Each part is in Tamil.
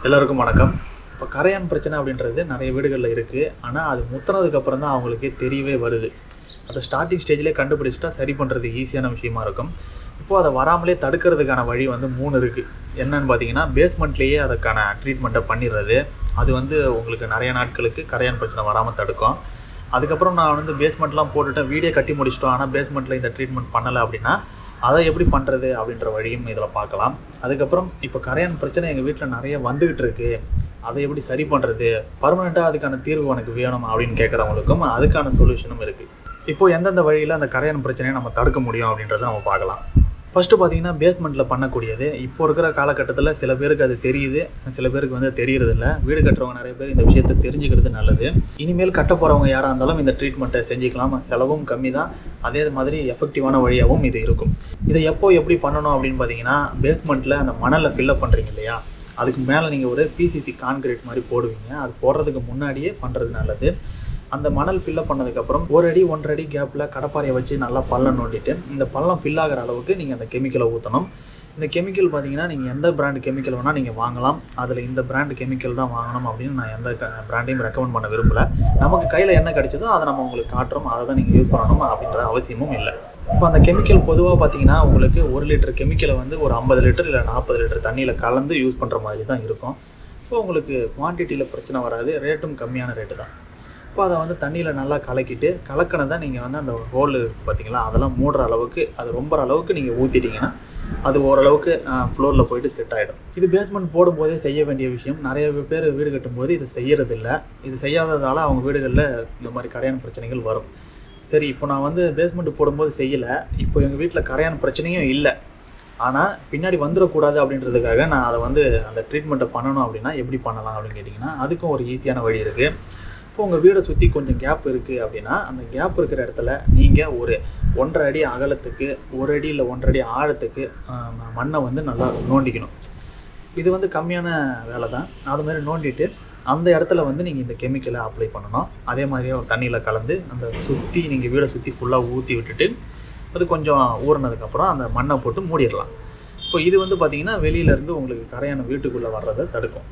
எல்லாருக்கும் வணக்கம் இப்போ கரையான் பிரச்சனை அப்படின்றது நிறைய வீடுகளில் இருக்குது ஆனால் அது முத்துனதுக்கு அப்புறம் தான் அவங்களுக்கே தெரியவே வருது அதை ஸ்டார்டிங் ஸ்டேஜ்லேயே கண்டுபிடிச்சிட்டா சரி பண்ணுறது ஈஸியான விஷயமா இருக்கும் இப்போது அதை வராமலே தடுக்கிறதுக்கான வழி வந்து மூணு இருக்குது என்னன்னு பார்த்தீங்கன்னா பேஸ்மெண்ட்லேயே அதுக்கான ட்ரீட்மெண்ட்டை பண்ணிடுறது அது வந்து உங்களுக்கு நிறைய நாட்களுக்கு கரையான் பிரச்சனை வராமல் தடுக்கும் அதுக்கப்புறம் நான் வந்து பேஸ்மெண்ட்லாம் போட்டுட்டேன் வீடே கட்டி முடிச்சிட்டோம் ஆனால் பேஸ்மெண்ட்டில் இந்த ட்ரீட்மெண்ட் பண்ணலை அப்படின்னா அதை எப்படி பண்ணுறது அப்படின்ற வழியும் இதில் பார்க்கலாம் அதுக்கப்புறம் இப்போ கரையான் பிரச்சனை எங்கள் வீட்டில் நிறைய வந்துக்கிட்டு இருக்கு அதை எப்படி சரி பண்ணுறது பர்மனெண்ட்டாக அதுக்கான தீர்வு உனக்கு வேணும் அப்படின்னு கேட்குறவங்களுக்கும் அதுக்கான சொல்யூஷனும் இருக்குது இப்போ எந்தெந்த வழியில் அந்த கரையான் பிரச்சனையை நம்ம தடுக்க முடியும் அப்படின்றத நம்ம பார்க்கலாம் ஃபஸ்ட்டு பார்த்தீங்கன்னா பேஸ்மெண்ட்டில் பண்ணக்கூடியது இப்போ இருக்கிற காலகட்டத்தில் சில பேருக்கு அது தெரியுது சில பேருக்கு வந்து தெரியறதில்ல வீடு கட்டுறவங்க நிறைய பேர் இந்த விஷயத்தை தெரிஞ்சுக்கிறது நல்லது இனிமேல் கட்ட போகிறவங்க யாராக இருந்தாலும் இந்த ட்ரீட்மெண்ட்டை செஞ்சுக்கலாம் செலவும் கம்மி தான் அதே மாதிரி எஃபெக்டிவான வழியாகவும் இது இருக்கும் இதை எப்போ எப்படி பண்ணணும் அப்படின்னு பார்த்தீங்கன்னா பேஸ்மெண்ட்டில் அந்த மணலை ஃபில்லப் பண்ணுறீங்க இல்லையா அதுக்கு மேலே நீங்கள் ஒரு பிசிசி கான்கிரீட் மாதிரி போடுவீங்க அது போடுறதுக்கு முன்னாடியே பண்ணுறது நல்லது அந்த மணல் ஃபில்லப் பண்ணதுக்கப்புறம் ஒரு அடி ஒன்றரை அடி கேப்பில் கடப்பாறையை வச்சு நல்லா பள்ளம் நோண்டிட்டு இந்த பள்ளம் ஃபில் ஆகிற அளவுக்கு நீங்கள் அந்த கெமிக்கலை ஊற்றணும் இந்த கெமிக்கல் பார்த்தீங்கன்னா நீங்கள் எந்த பிராண்ட் கெமிக்கல் வேணால் நீங்கள் வாங்கலாம் அதில் இந்த பிராண்ட் கெமிக்கல் தான் வாங்கணும் அப்படின்னு நான் எந்த பிராண்டையும் ரெக்கமெண்ட் பண்ண விரும்பல நமக்கு கையில் என்ன கிடைச்சதோ அதை நம்ம உங்களுக்கு காட்டுறோம் அதை தான் நீங்கள் யூஸ் பண்ணணும் அப்படின்ற அவசியமும் இல்லை இப்போ அந்த கெமிக்கல் பொதுவாக பார்த்தீங்கன்னா உங்களுக்கு ஒரு லிட்டர் கெமிக்கலை வந்து ஒரு ஐம்பது லிட்டர் இல்லை நாற்பது லிட்டர் தண்ணியில் கலந்து யூஸ் பண்ணுற மாதிரி தான் இருக்கும் இப்போ உங்களுக்கு குவான்டிட்டியில் பிரச்சனை வராது ரேட்டும் கம்மியான ரேட்டு தான் இப்போ அதை வந்து தண்ணியில் நல்லா கலக்கிட்டு கலக்கினதை நீங்கள் வந்து அந்த ஹோலு பார்த்தீங்களா அதெல்லாம் மூடுற அளவுக்கு அது ரொம்ப அளவுக்கு நீங்கள் ஊற்றிட்டீங்கன்னா அது ஓரளவுக்கு ஃப்ளோரில் போயிட்டு செட் ஆகிடும் இது பேஸ்மெண்ட் போடும்போதே செய்ய வேண்டிய விஷயம் நிறைய பேர் வீடு கட்டும்போது இதை செய்யறதில்ல இது செய்யாததால் அவங்க வீடுகளில் இந்த மாதிரி கரையான் பிரச்சனைகள் வரும் சரி இப்போ நான் வந்து பேஸ்மெண்ட் போடும்போது செய்யலை இப்போ எங்கள் வீட்டில் கரையான் பிரச்சனையும் இல்லை ஆனால் பின்னாடி வந்துடக்கூடாது அப்படின்றதுக்காக நான் அதை வந்து அந்த ட்ரீட்மெண்ட்டை பண்ணணும் அப்படின்னா எப்படி பண்ணலாம் அப்படின்னு கேட்டிங்கன்னா அதுக்கும் ஒரு ஈஸியான வழி இருக்குது இப்போ உங்கள் வீடை சுற்றி கொஞ்சம் கேப் இருக்குது அப்படின்னா அந்த கேப் இருக்கிற இடத்துல நீங்கள் ஒரு ஒன்றரை அடி அகலத்துக்கு ஒரு அடி இல்லை ஒன்றரை அடி ஆழத்துக்கு மண்ணை வந்து நல்லா நோண்டிக்கணும் இது வந்து கம்மியான வேலை தான் அது மாதிரி நோண்டிட்டு அந்த இடத்துல வந்து நீங்கள் இந்த கெமிக்கலை அப்ளை பண்ணணும் அதே மாதிரியே ஒரு தண்ணியில் கலந்து அந்த சுற்றி நீங்கள் வீடை சுற்றி ஃபுல்லாக ஊற்றி விட்டுட்டு அது கொஞ்சம் ஊறினதுக்கப்புறம் அந்த மண்ணை போட்டு மூடிடலாம் இப்போ இது வந்து பார்த்திங்கன்னா வெளியிலேருந்து உங்களுக்கு கரையான வீட்டுக்குள்ளே வர்றதை தடுக்கும்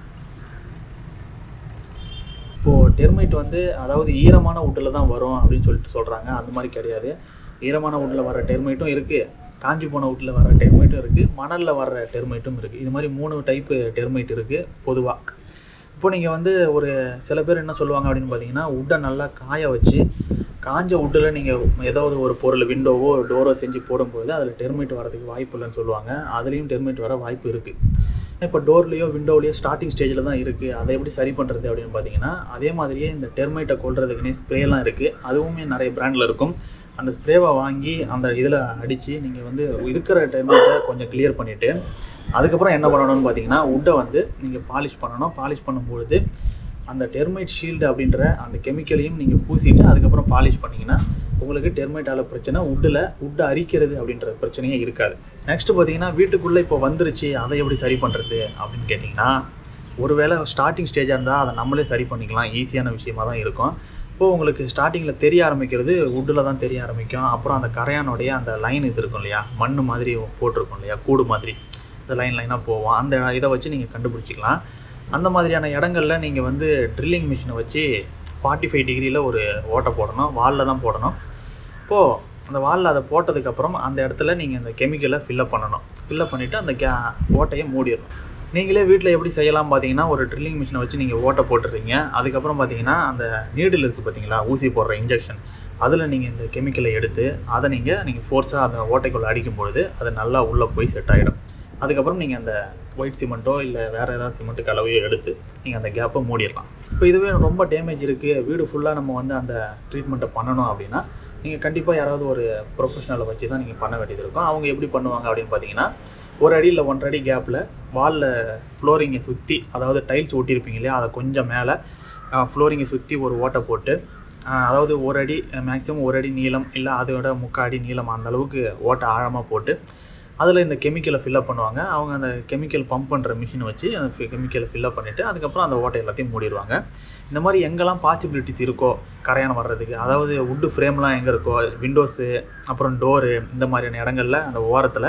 இப்போது டெர்மைட் வந்து அதாவது ஈரமான வுட்டில் தான் வரும் அப்படின்னு சொல்லிட்டு சொல்கிறாங்க அந்த மாதிரி கிடையாது ஈரமான வுட்டில் வர டெர்மைட்டும் இருக்குது காஞ்சி போன வுட்டில் வர டெர்மைட்டும் இருக்குது மணலில் வர்ற டெர்மைட்டும் இருக்குது இது மாதிரி மூணு டைப்பு டெர்மைட் இருக்குது பொதுவாக இப்போ நீங்கள் வந்து ஒரு சில பேர் என்ன சொல்லுவாங்க அப்படின்னு பார்த்தீங்கன்னா உட்டை நல்லா காய வச்சு காஞ்ச உட்டில் நீங்கள் ஏதாவது ஒரு பொருள் விண்டோவோ டோரோ செஞ்சு போடும்போது அதில் டெர்மைட் வரதுக்கு வாய்ப்பு இல்லைன்னு சொல்லுவாங்க அதுலேயும் டெர்மைட் வர வாய்ப்பு இருக்குது இப்போ டோர்லேயோ விண்டோலேயோ ஸ்டார்டிங் ஸ்டேஜில் தான் இருக்குது அதை எப்படி சரி பண்ணுறது அப்படின்னு பார்த்தீங்கன்னா அதே மாதிரியே இந்த டெர்மைட்டை கொள்றதுக்குன்னே ஸ்ப்ரேலாம் இருக்குது அதுவுமே நிறைய பிராண்டில் இருக்கும் அந்த ஸ்ப்ரேவை வாங்கி அந்த இதில் அடித்து நீங்கள் வந்து இருக்கிற டெர்மைட்டை கொஞ்சம் கிளியர் பண்ணிவிட்டு அதுக்கப்புறம் என்ன பண்ணணும்னு பார்த்தீங்கன்னா உட்டை வந்து நீங்கள் பாலிஷ் பண்ணணும் பாலிஷ் பண்ணும்பொழுது அந்த டெர்மைட் ஷீல்டு அப்படின்ற அந்த கெமிக்கலையும் நீங்கள் பூசிட்டு அதுக்கப்புறம் பாலிஷ் பண்ணிங்கன்னா உங்களுக்கு டெர்மைட்டால பிரச்சனை உட்டில் உட்டை அரிக்கிறது அப்படின்ற பிரச்சனையே இருக்காது நெக்ஸ்ட் பார்த்தீங்கன்னா வீட்டுக்குள்ளே இப்போ வந்துருச்சு அதை எப்படி சரி பண்ணுறது அப்படின்னு கேட்டிங்கன்னா ஒருவேளை ஸ்டார்டிங் ஸ்டேஜாக இருந்தால் அதை நம்மளே சரி பண்ணிக்கலாம் ஈஸியான விஷயமா தான் இருக்கும் இப்போது உங்களுக்கு ஸ்டார்டிங்கில் தெரிய ஆரம்பிக்கிறது உட்டில் தான் தெரிய ஆரம்பிக்கும் அப்புறம் அந்த கரையானுடைய அந்த லைன் இது இருக்கும் இல்லையா மண் மாதிரி போட்டிருக்கும் இல்லையா கூடு மாதிரி இந்த லைன் லைனாக போவோம் அந்த இதை வச்சு நீங்கள் கண்டுபிடிச்சிக்கலாம் அந்த மாதிரியான இடங்கள்ல நீங்கள் வந்து ட்ரில்லிங் மிஷினை வச்சு ஃபார்ட்டி ஃபைவ் டிகிரியில் ஒரு ஓட்டை போடணும் வாலில் தான் போடணும் இப்போது அந்த வாலில் அதை போட்டதுக்கப்புறம் அந்த இடத்துல நீங்கள் அந்த கெமிக்கலை ஃபில்லப் பண்ணணும் ஃபில்லப் பண்ணிவிட்டு அந்த கே ஓட்டையை மூடிடணும் நீங்களே வீட்டில் எப்படி செய்யலாம் பார்த்தீங்கன்னா ஒரு ட்ரில்லிங் மிஷினை வச்சு நீங்கள் ஓட்டை போட்டுடுறீங்க அதுக்கப்புறம் பார்த்தீங்கன்னா அந்த நீடில் இருக்குது பார்த்தீங்களா ஊசி போடுற இன்ஜெக்ஷன் அதில் நீங்கள் இந்த கெமிக்கலை எடுத்து அதை நீங்கள் நீங்கள் ஃபோர்ஸாக அந்த ஓட்டைக்குள்ளே அடிக்கும் பொழுது அது நல்லா உள்ளே போய் செட் ஆகிடும் அதுக்கப்புறம் நீங்கள் அந்த ஒயிட் சிமெண்ட்டோ இல்லை வேறு ஏதாவது சிமெண்ட்டு கலவையோ எடுத்து நீங்கள் அந்த கேப்பை மூடிடலாம் இப்போ இதுவே ரொம்ப டேமேஜ் இருக்குது வீடு ஃபுல்லாக நம்ம வந்து அந்த ட்ரீட்மெண்ட்டை பண்ணணும் அப்படின்னா நீங்கள் கண்டிப்பாக யாராவது ஒரு ப்ரொஃபஷனலை வச்சு தான் நீங்கள் பண்ண வேண்டியது இருக்கும் அவங்க எப்படி பண்ணுவாங்க அப்படின்னு பார்த்தீங்கன்னா ஒரு அடி இல்லை ஒன்றரை அடி கேப்பில் வாலில் ஃப்ளோரிங்கை சுற்றி அதாவது டைல்ஸ் ஒட்டியிருப்பீங்க இல்லையா அதை கொஞ்சம் மேலே ஃப்ளோரிங்கை சுற்றி ஒரு ஓட்டை போட்டு அதாவது ஒரு அடி மேக்ஸிமம் ஒரு அடி நீளம் இல்லை அதோட முக்கால் அடி நீளம் அந்த அளவுக்கு ஓட்டை ஆழமாக போட்டு அதில் இந்த கெமிக்கலை ஃபில்லப் பண்ணுவாங்க அவங்க அந்த கெமிக்கல் பம்ப் பண்ணுற மிஷினை வச்சு அந்த கெமிக்கலை ஃபில்லப் பண்ணிவிட்டு அதுக்கப்புறம் அந்த ஓட்டை எல்லாத்தையும் மூடிடுவாங்க இந்த மாதிரி எங்கெல்லாம் பாசிபிலிட்டிஸ் இருக்கோ கரையான் வர்றதுக்கு அதாவது வுட்டு ஃப்ரேம்லாம் எங்கே இருக்கோ விண்டோஸு அப்புறம் டோரு இந்த மாதிரியான இடங்கள்ல அந்த ஓரத்தில்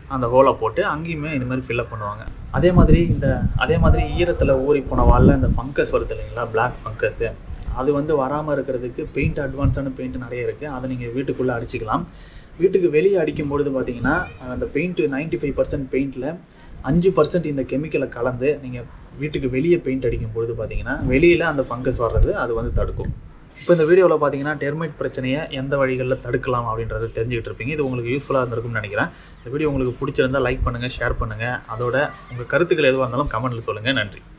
அந்த ஹோலை போட்டு அங்கேயுமே இந்த மாதிரி ஃபில்லப் பண்ணுவாங்க அதே மாதிரி இந்த அதே மாதிரி ஈரத்தில் ஊறி போன வாலில் இந்த ஃபங்கஸ் வருது இல்லைங்களா பிளாக் ஃபங்கஸ்ஸு அது வந்து வராமல் இருக்கிறதுக்கு பெயிண்ட் அட்வான்ஸான பெயிண்ட் நிறைய இருக்குது அதை நீங்கள் வீட்டுக்குள்ளே அடிச்சுக்கலாம் வீட்டுக்கு வெளியே அடிக்கும் பொழுது பார்த்தீங்கன்னா அந்த பெயிண்ட்டு நைன்ட்டி ஃபைவ் பர்சன்ட் பெயிண்டில் அஞ்சு பர்சன்ட் இந்த கெமிக்கலை கலந்து நீங்கள் வீட்டுக்கு வெளியே பெயிண்ட் அடிக்கும் பொழுது பார்த்தீங்கன்னா வெளியில் அந்த ஃபங்கஸ் வர்றது அது வந்து தடுக்கும் இப்போ இந்த வீடியோவில் பார்த்தீங்கன்னா டெர்மைட் பிரச்சனையை எந்த வழிகளில் தடுக்கலாம் அப்படின்றத தெரிஞ்சுக்கிட்டு இருப்பீங்க இது உங்களுக்கு யூஸ்ஃபுல்லாக இருந்திருக்கும்னு நினைக்கிறேன் இந்த வீடியோ உங்களுக்கு பிடிச்சிருந்தா லைக் பண்ணுங்கள் ஷேர் பண்ணுங்கள் அதோட உங்கள் கருத்துக்கள் எதுவாக இருந்தாலும் கமெண்ட்டில் சொல்லுங்கள் நன்றி